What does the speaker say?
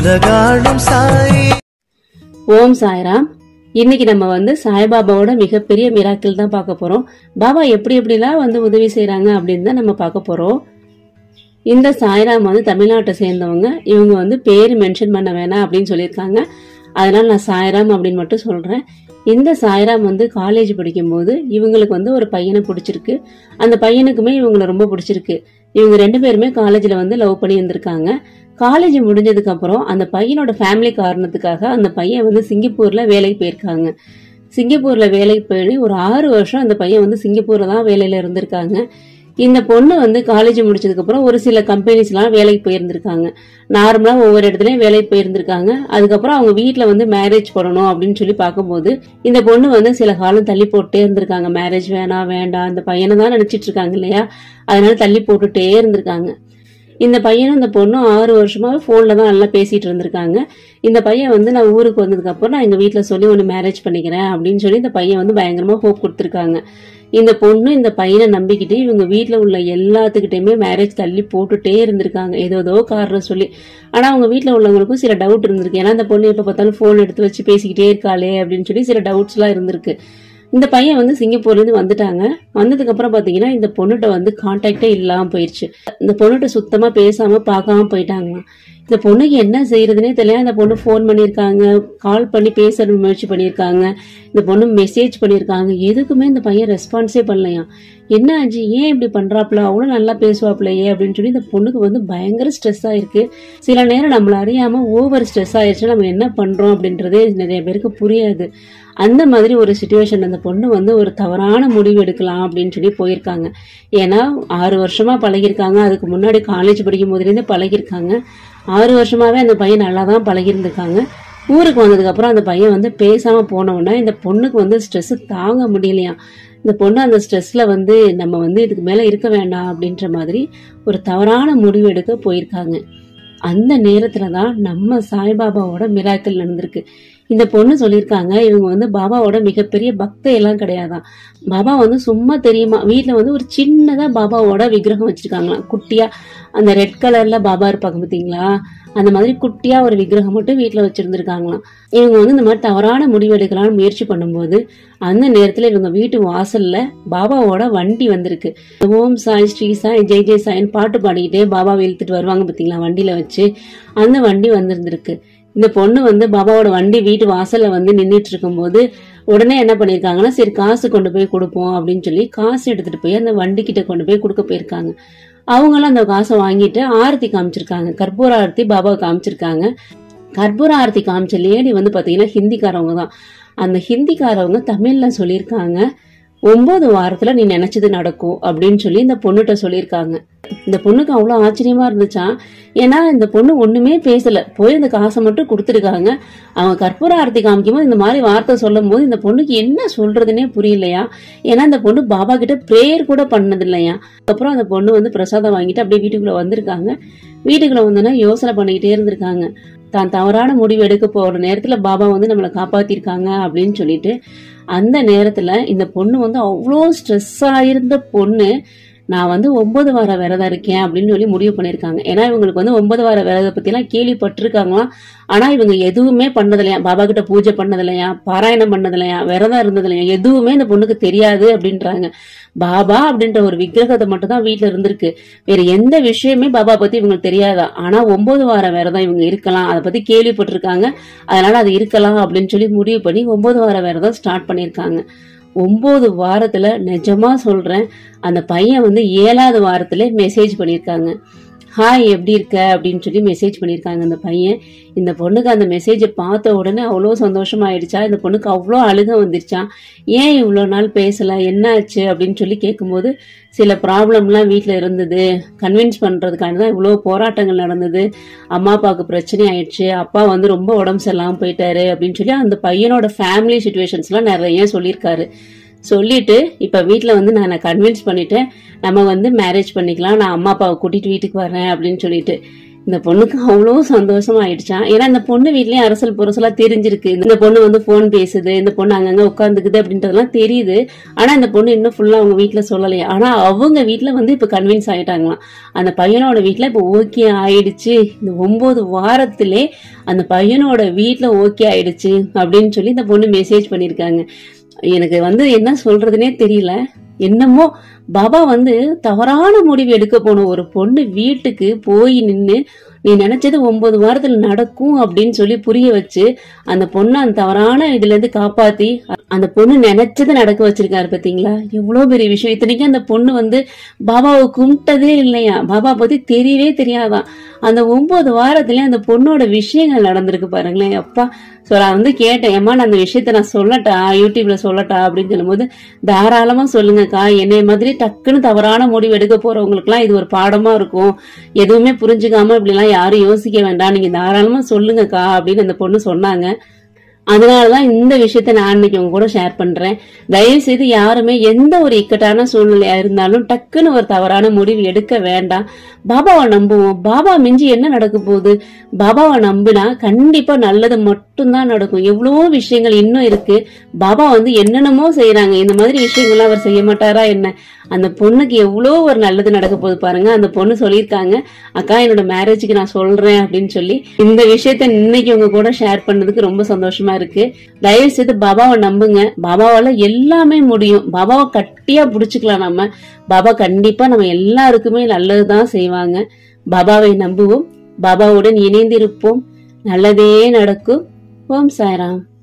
உலகாளும் சாயி ஓம் சாய்ராம் இன்னைக்கு நம்ம வந்து சாய்பாபாவோட மிகப்பெரிய மிராக்கிள் தான் பார்க்க போறோம் பாபா எப்படி எப்படிலாம் வந்து உதவி செய்றாங்க அப்படின்னு தான் நம்ம பார்க்க போறோம் இந்த சாய்ராம் வந்து தமிழ்நாட்டை சேர்ந்தவங்க இவங்க வந்து பேர் மென்ஷன் பண்ண வேணாம் அப்படின்னு சொல்லியிருக்காங்க அதனால நான் சாய்ராம் அப்படின்னு மட்டும் சொல்றேன் இந்த சாய்ராம் வந்து காலேஜ் படிக்கும்போது இவங்களுக்கு வந்து ஒரு பையனை பிடிச்சிருக்கு அந்த பையனுக்குமே இவங்களை ரொம்ப பிடிச்சிருக்கு இவங்க ரெண்டு பேருமே காலேஜில் வந்து லவ் பண்ணி இருந்திருக்காங்க காலேஜ் முடிஞ்சதுக்கு அப்புறம் அந்த பையனோட ஃபேமிலி காரணத்துக்காக அந்த பையன் வந்து சிங்கப்பூர்ல வேலைக்கு போயிருக்காங்க சிங்கப்பூர்ல வேலைக்கு போய் ஒரு ஆறு வருஷம் அந்த பையன் வந்து சிங்கப்பூர்ல தான் வேலையில இருந்திருக்காங்க இந்த பொண்ணு வந்து காலேஜ் முடிச்சதுக்கு அப்புறம் ஒரு சில கம்பெனிஸ்லாம் வேலைக்கு போயிருந்திருக்காங்க நார்மலா ஒவ்வொரு இடத்துலயும் வேலைக்கு போயிருந்திருக்காங்க அதுக்கப்புறம் அவங்க வீட்ல வந்து மேரேஜ் பண்ணணும் அப்படின்னு சொல்லி பார்க்கும்போது இந்த பொண்ணு வந்து சில காலம் தள்ளி போட்டே இருந்திருக்காங்க மேரேஜ் வேணாம் வேண்டாம் இந்த பையனை தான் நினைச்சிட்டு இருக்காங்க இல்லையா அதனால தள்ளி போட்டுட்டே இருந்திருக்காங்க இந்த பையனும் இந்த பொண்ணும் ஆறு வருஷமா போன்ல தான் நல்லா பேசிட்டு இருந்திருக்காங்க இந்த பையன் வந்து நான் ஊருக்கு வந்ததுக்கு அப்புறம் நான் எங்க வீட்ல சொல்லி ஒன்று மேரேஜ் பண்ணிக்கிறேன் அப்படின்னு சொல்லி இந்த பையன் வந்து பயங்கரமா ஹோப் கொடுத்துருக்காங்க இந்த பொண்ணு இந்த பையனை நம்பிக்கிட்டு இவங்க வீட்ல உள்ள எல்லாத்துக்கிட்டையுமே மேரேஜ் தள்ளி போட்டுட்டே இருந்திருக்காங்க ஏதோ ஏதோ காரணம் சொல்லி ஆனா அவங்க வீட்ல உள்ளவங்களுக்கும் சில டவுட் இருந்திருக்கு ஏன்னா அந்த பொண்ணு எப்ப பார்த்தாலும் போன் எடுத்து வச்சு பேசிக்கிட்டே இருக்காளே அப்படின்னு சொல்லி சில டவுட்ஸ் எல்லாம் இருந்திருக்கு இந்த பையன் வந்து சிங்கப்பூர்ல இருந்து வந்துட்டாங்க வந்ததுக்கு அப்புறம் பாத்தீங்கன்னா இந்த பொண்ணுகிட்ட வந்து கான்டாக்டே இல்லாம போயிடுச்சு இந்த பொண்ணுகிட்ட சுத்தமா பேசாம பார்க்காம போயிட்டாங்க இந்த பொண்ணுக்கு என்ன செய்யறதுனே தெரியல இந்த பொண்ணு ஃபோன் பண்ணியிருக்காங்க கால் பண்ணி பேச முயற்சி பண்ணியிருக்காங்க இந்த பொண்ணு மெசேஜ் பண்ணியிருக்காங்க எதுக்குமே இந்த பையன் ரெஸ்பான்ஸே பண்ணலையா என்ன ஆச்சு ஏன் இப்படி பண்றாப்ல அவ்வளோ நல்லா பேசுவாப்லையே அப்படின்னு சொல்லி இந்த பொண்ணுக்கு வந்து பயங்கர ஸ்ட்ரெஸ் ஆயிருக்கு சில நேரம் நம்மள அறியாம ஓவர் ஸ்ட்ரெஸ் ஆயிடுச்சு நம்ம என்ன பண்றோம் அப்படின்றதே நிறைய பேருக்கு புரியாது அந்த மாதிரி ஒரு சுச்சுவேஷன் அந்த பொண்ணு வந்து ஒரு தவறான முடிவு எடுக்கலாம் அப்படின்னு சொல்லி போயிருக்காங்க ஏன்னா ஆறு வருஷமா பழகிருக்காங்க அதுக்கு முன்னாடி காலேஜ் படிக்கும் போதுலேருந்து பழகிருக்காங்க ஆறு வருஷமாவே அந்த பையன் நல்லா தான் பழகிருந்திருக்காங்க ஊருக்கு வந்ததுக்கு அப்புறம் அந்த பையன் வந்து பேசாம போன உடனே இந்த பொண்ணுக்கு வந்து ஸ்ட்ரெஸ் தாங்க முடியலையா இந்த பொண்ணு அந்த ஸ்ட்ரெஸ்ல வந்து நம்ம வந்து இதுக்கு மேல இருக்க வேண்டாம் அப்படின்ற மாதிரி ஒரு தவறான முடிவு எடுக்க போயிருக்காங்க அந்த நேரத்துல தான் நம்ம சாய்பாபாவோட மிராக்கள் நடந்திருக்கு இந்த பொண்ணு சொல்லியிருக்காங்க இவங்க வந்து பாபாவோட மிகப்பெரிய பக்தை எல்லாம் கிடையாதான் பாபா வந்து சும்மா தெரியுமா வீட்ல வந்து ஒரு சின்னதா பாபாவோட விக்கிரகம் வச்சிருக்காங்களாம் குட்டியா அந்த ரெட் கலர்ல பாபா இருப்பாங்க பாத்தீங்களா அந்த மாதிரி குட்டியா ஒரு விக்கிரகம் மட்டும் வீட்ல வச்சிருந்திருக்காங்களாம் இவங்க வந்து இந்த மாதிரி தவறான முடிவு எடுக்கலாம்னு முயற்சி பண்ணும்போது அந்த நேரத்துல இவங்க வீட்டு வாசல்ல பாபாவோட வண்டி வந்திருக்கு ஓம் சாய் ஸ்ரீ சாய் ஜெய் ஜெய் சாய்ன்னு பாட்டு பாடிக்கிட்டே பாபாவை இழுத்துட்டு வருவாங்க பாத்தீங்களா வண்டியில வச்சு அந்த வண்டி வந்திருந்திருக்கு இந்த பொண்ணு வந்து பாபாவோட வண்டி வீட்டு வாசல்ல வந்து நின்றுட்டு இருக்கும்போது உடனே என்ன பண்ணிருக்காங்கன்னா சரி காசு கொண்டு போய் கொடுப்போம் அப்படின்னு சொல்லி காசு எடுத்துட்டு போய் அந்த வண்டி கிட்ட கொண்டு போய் கொடுக்க போயிருக்காங்க அவங்களும் அந்த காசை வாங்கிட்டு ஆரத்தி காமிச்சிருக்காங்க கற்பூர ஆரத்தி பாபாவை காமிச்சிருக்காங்க கற்பூர ஆரத்தி காமிச்ச லேடி வந்து பாத்தீங்கன்னா ஹிந்திக்காரவங்க தான் அந்த ஹிந்திக்காரவங்க தமிழ்ல சொல்லியிருக்காங்க ஒன்பது வாரத்துல நீ நினைச்சது நடக்கும் அப்படின்னு சொல்லி இந்த பொண்ணுகிட்ட சொல்லியிருக்காங்க இந்த பொண்ணுக்கு அவ்வளவு ஆச்சரியமா இருந்துச்சான் ஏன்னா இந்த பொண்ணு ஒண்ணுமே பேசல போய் அந்த காசை மட்டும் கொடுத்துருக்காங்க அவங்க கற்பூர ஆரத்தி காமிக்கும் போது இந்த மாதிரி வார்த்தை சொல்லும் போது இந்த பொண்ணுக்கு என்ன சொல்றதுனே புரியலையா ஏன்னா இந்த பொண்ணு பாபா கிட்ட பிரேயர் கூட பண்ணது இல்லையா அதுக்கப்புறம் அந்த பொண்ணு வந்து பிரசாதம் வாங்கிட்டு அப்படியே வீட்டுக்குள்ள வந்திருக்காங்க வீட்டுக்குள்ள வந்தோன்னா யோசனை பண்ணிக்கிட்டே இருந்திருக்காங்க தான் தவறான முடிவு எடுக்க போற நேரத்துல பாபா வந்து நம்மளை காப்பாத்திருக்காங்க அப்படின்னு சொல்லிட்டு அந்த நேரத்துல இந்த பொண்ணு வந்து அவ்வளோ ஸ்ட்ரெஸ் ஆயிருந்த பொண்ணு நான் வந்து ஒன்பது வார விரதம் இருக்கேன் அப்படின்னு சொல்லி முடிவு பண்ணியிருக்காங்க ஏன்னா இவங்களுக்கு வந்து ஒன்பது வார விரதத்தை பத்திலாம் கேள்விப்பட்டிருக்காங்களாம் ஆனா இவங்க எதுவுமே பண்ணதில்லையா பாபா கிட்ட பூஜை பண்ணதில்லையா பாராயணம் பண்ணதில்லையா விரதம் இருந்ததில்லையா எதுவுமே இந்த பொண்ணுக்கு தெரியாது அப்படின்றாங்க பாபா அப்படின்ற ஒரு விக்கிரகத்தை மட்டும் தான் வீட்டுல இருந்திருக்கு வேற எந்த விஷயமே பாபா பத்தி இவங்களுக்கு தெரியாதா ஆனா ஒன்பது வார விரதம் இவங்க இருக்கலாம் அதை பத்தி கேள்விப்பட்டிருக்காங்க அதனால அது இருக்கலாம் அப்படின்னு சொல்லி முடிவு பண்ணி ஒன்பது வார விரதம் ஸ்டார்ட் பண்ணியிருக்காங்க ஒன்பது வாரத்துல நிஜமா சொல்றேன் அந்த பையன் வந்து ஏழாவது வாரத்துல மெசேஜ் பண்ணியிருக்காங்க ஹாய் எப்படி இருக்க அப்படின்னு சொல்லி மெசேஜ் பண்ணியிருக்காங்க அந்த பையன் இந்த பொண்ணுக்கு அந்த மெசேஜை பார்த்த உடனே அவ்வளோ சந்தோஷமாயிடுச்சா இந்த பொண்ணுக்கு அவ்வளோ அழுக வந்துருச்சான் ஏன் இவ்வளோ நாள் பேசல என்ன ஆச்சு அப்படின்னு சொல்லி கேட்கும்போது சில ப்ராப்ளம்லாம் வீட்டில் இருந்தது கன்வின்ஸ் பண்ணுறதுக்காண்டி தான் இவ்வளோ போராட்டங்கள் நடந்தது அம்மா அப்பாவுக்கு பிரச்சனை ஆயிடுச்சு அப்பா வந்து ரொம்ப உடம்பு சரியில்லாமல் போயிட்டாரு அப்படின்னு சொல்லி அந்த பையனோட ஃபேமிலி சுச்சுவேஷன்ஸ்லாம் நிறைய சொல்லியிருக்காரு சொல்லிட்டு இப்ப வீட்ல வந்து நான் கன்வின்ஸ் பண்ணிட்டேன் நம்ம வந்து மேரேஜ் பண்ணிக்கலாம் நான் அம்மா அப்பாவை கூட்டிட்டு வீட்டுக்கு வரேன் அப்படின்னு சொல்லிட்டு இந்த பொண்ணுக்கு அவ்வளோ சந்தோஷமா ஆயிடுச்சான் ஏன்னா இந்த பொண்ணு வீட்லயும் அரசல் புரசலா தெரிஞ்சிருக்கு இந்த பொண்ணு வந்து போன் பேசுது இந்த பொண்ணு அங்கங்க உட்காந்துக்குது அப்படின்றதெல்லாம் தெரியுது ஆனா இந்த பொண்ணு இன்னும் ஃபுல்லா அவங்க வீட்ல சொல்லலையா ஆனா அவங்க வீட்ல வந்து இப்ப கன்வின்ஸ் ஆயிட்டாங்களாம் அந்த பையனோட வீட்ல இப்ப ஓகே ஆயிடுச்சு இந்த ஒன்பது வாரத்திலே அந்த பையனோட வீட்ல ஓகே ஆயிடுச்சு அப்படின்னு சொல்லி இந்த பொண்ணு மெசேஜ் பண்ணிருக்காங்க எனக்கு வந்து என்ன சொல்றதுனே தெரியல என்னமோ பாபா வந்து தவறான முடிவு எடுக்க போன ஒரு பொண்ணு வீட்டுக்கு போய் நின்னு நீ நினைச்சது ஒன்பது வாரத்துல நடக்கும் அப்படின்னு சொல்லி புரிய வச்சு அந்த பொண்ணை அந்த தவறான இதுல இருந்து காப்பாத்தி அந்த பொண்ணு நினைச்சதை நடக்க வச்சிருக்காரு பாத்தீங்களா எவ்வளவு பெரிய விஷயம் இத்தனைக்கும் அந்த பொண்ணு வந்து பாபாவை கும்பிட்டதே இல்லையா பாபா பத்தி தெரியவே தெரியாதான் அந்த ஒன்பது வாரத்துல அந்த பொண்ணோட விஷயங்கள் நடந்திருக்கு பாருங்களேன் அப்பா சோ நான் வந்து கேட்டேன் ஏமா நான் அந்த விஷயத்த நான் சொல்லட்டா யூடியூப்ல சொல்லட்டா அப்படின்னு சொல்லும்போது தாராளமா சொல்லுங்கக்கா என்னை மாதிரி டக்குன்னு தவறான முடிவு எடுக்க போறவங்களுக்குலாம் இது ஒரு பாடமா இருக்கும் எதுவுமே புரிஞ்சுக்காம இப்படி எல்லாம் யாரும் யோசிக்க வேண்டாம் நீங்க தாராளமா சொல்லுங்கக்கா அப்படின்னு அந்த பொண்ணு சொன்னாங்க அதனாலதான் இந்த விஷயத்த நான் இன்னைக்கு உங்க கூட ஷேர் பண்றேன் தயவு செய்து யாருமே எந்த ஒரு இக்கட்டான சூழ்நிலையா இருந்தாலும் டக்குன்னு ஒரு தவறான முடிவு எடுக்க வேண்டாம் பாபாவை நம்புவோம் பாபா மிஞ்சி என்ன நடக்க போகுது பாபாவை நம்பினா கண்டிப்பா நல்லது மட்டும்தான் நடக்கும் எவ்வளவோ விஷயங்கள் இன்னும் இருக்கு பாபா வந்து என்னென்னமோ செய்யறாங்க இந்த மாதிரி விஷயங்கள்லாம் அவர் செய்ய மாட்டாரா என்ன அந்த பொண்ணுக்கு எவ்வளோ ஒரு நல்லது நடக்க போகுது பாருங்க அந்த பொண்ணு சொல்லியிருக்காங்க அக்கா என்னோட மேரேஜுக்கு நான் சொல்றேன் அப்படின்னு சொல்லி இந்த விஷயத்த இன்னைக்கு உங்க கூட ஷேர் பண்ணதுக்கு ரொம்ப சந்தோஷமா இருக்கு தயவு செய்து பாபாவை நம்புங்க பாபாவால எல்லாமே முடியும் பாபாவை கட்டியா புடிச்சுக்கலாம் நம்ம பாபா கண்டிப்பா நம்ம எல்லாருக்குமே நல்லதுதான் செய்வாங்க பாபாவை நம்புவோம் பாபாவுடன் இணைந்திருப்போம் நல்லதே நடக்கும் ஓம் சாய்ராம்